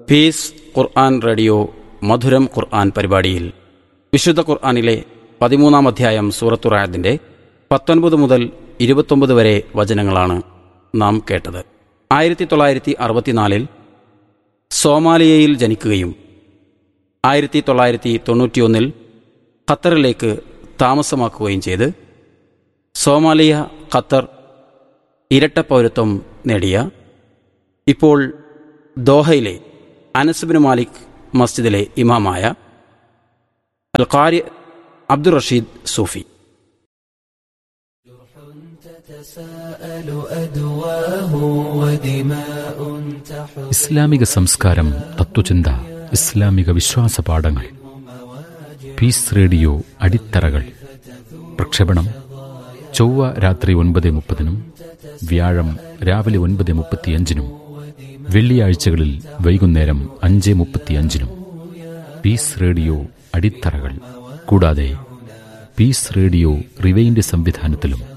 piece ഖുർആൻ radio മധുരം ഖുർആൻ പരിപാടിയിൽ വിശുദ്ധ ഖുർആനിലെ പതിമൂന്നാം അധ്യായം സൂറത്തുറായതിൻ്റെ പത്തൊൻപത് മുതൽ ഇരുപത്തൊമ്പത് വരെ വചനങ്ങളാണ് നാം കേട്ടത് ആയിരത്തി തൊള്ളായിരത്തി അറുപത്തിനാലിൽ സോമാലിയയിൽ ജനിക്കുകയും ആയിരത്തി തൊള്ളായിരത്തി തൊണ്ണൂറ്റിയൊന്നിൽ ഖത്തറിലേക്ക് താമസമാക്കുകയും ചെയ്ത് സോമാലിയ ഖത്തർ ഇരട്ട പൗരത്വം നേടിയ ഇപ്പോൾ ദോഹയിലെ അനസുബിൻ മാലിക് മസ്ജിദിലെ ഇമാമായ അൽ ഖാരി അബ്ദുൾ റഷീദ് സൂഫി تتساءل أدواه ودماء تحر ഇസ്ലാമിക സംസ്കാരം തത്വചിന്ത ഇസ്ലാമിക വിശ്വാസ പാഠങ്ങൾ പീസ് റേഡിയോ അടിത്തറകൾ പ്രക്ഷേപണം ചൊവ്വ രാത്രി ഒൻപത് മുപ്പതിനും വ്യാഴം രാവിലെ ഒൻപത് മുപ്പത്തിയഞ്ചിനും വെള്ളിയാഴ്ചകളിൽ വൈകുന്നേരം അഞ്ച് മുപ്പത്തിയഞ്ചിനും പീസ് റേഡിയോ അടിത്തറകൾ കൂടാതെ പീസ് റേഡിയോ റിവൈൻഡ് സംവിധാനത്തിലും